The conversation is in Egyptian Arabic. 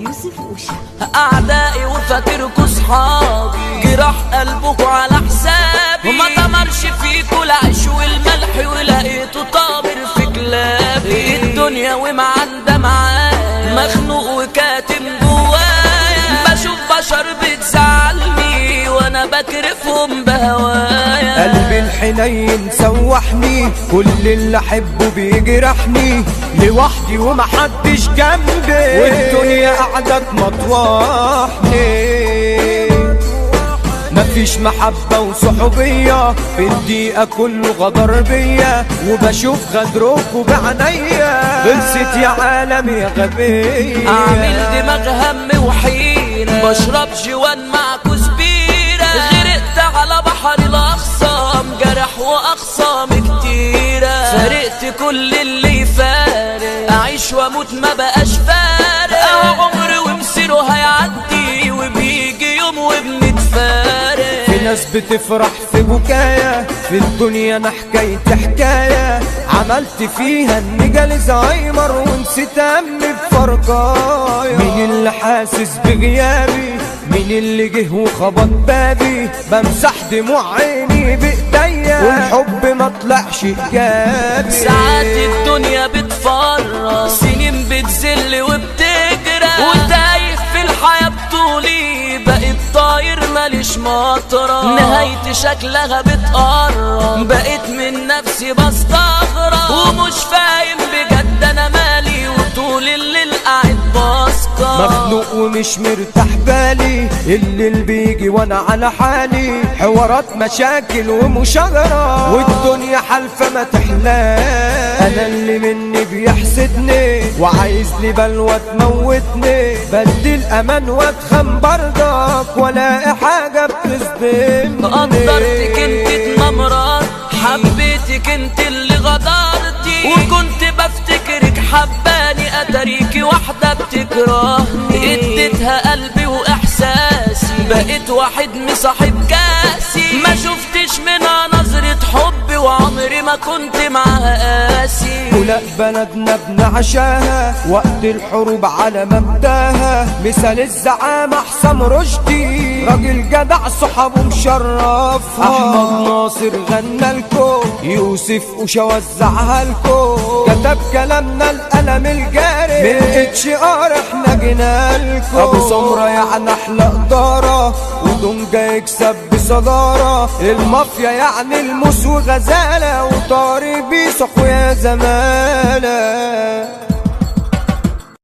يوسف أوشا اعدائي وفاكركوا صحابي جراح قلبكوا على حسابي وما طمرش فيكوا العيش والملح ولقيته طابر في كلابي الدنيا وما عندها معايا مخنوق وكاتم جوايا بشوف بشر بتزعلني وانا بكرفهم بهوايا قلبي الحنين سوحني كل اللي احبه بيجرحني لوحدي ومحدش جنبي والدنيا قاعدة تمطوحني مفيش محبة وصحوبية في الدقيقة كله غدر بيا وبشوف غدركوا بعينيا خلصت يا عالم يا غبية اعمل دماغ هم وحيرة بشرب جوان مع كزبيرة غرقت على بحر الاخصام جرح واخصام كتيرة فارقت كل اللي يفارق اعيش واموت ما بقاش فارق أهو عمري ومسيره هيعدي وبيجي يوم وبنتفارق في ناس بتفرح في بكايا في الدنيا انا حكايتي حكاية عملت فيها اني جالي زهايمر ونسيت امي بفرقايا مين اللي حاسس بغيابي مين اللي جه وخبط بابي بمسح دموع عيني بايديا والحب ما طلعش ايجابي ساعات الدنيا بتفرج سنين بتزل وبتجرى وتايه في الحياة بطولي بقيت طاير ماليش مطرة نهايتي شكلها بتقرب بقيت من نفسي بستغرب ومش فاهم بجد انا مالي وطول الليل قاعد بسكر مخنوق ومش مرتاح بالي الليل بيجي وانا على حالي حوارات مشاكل ومشاجرة والدنيا حلفة ما تحلاش انا اللي مني بيحسدني وعايز لي بلوى تموتني بدي الامان واتخن برضك ولا حاجة بتصدمني قدرتك انت اتنمرات حبيتك انت اللي غدرتي وكنت بفتكرك حباني اتريكي واحدة بتكرهني اديتها قلبي واحساسي بقيت واحد مصاحب كاسي ما شفتش منها نظرة حب وعمري ما كنت معاها قاسي ولا بلدنا بنعشاها وقت الحروب على مبداها مثال الزعامة حسام رشدي راجل جدع صحابه مشرفها احمد ناصر غنى لكم يوسف وشا وزعها لكم كتب كلامنا القلم الجاري من اتش ار احنا جينا لكم ابو سمرة يعني احلى ادارة ودونجا يكسب بصدارة المافيا يعني الموس وغزالة وطاري بيسخ ويا زمالة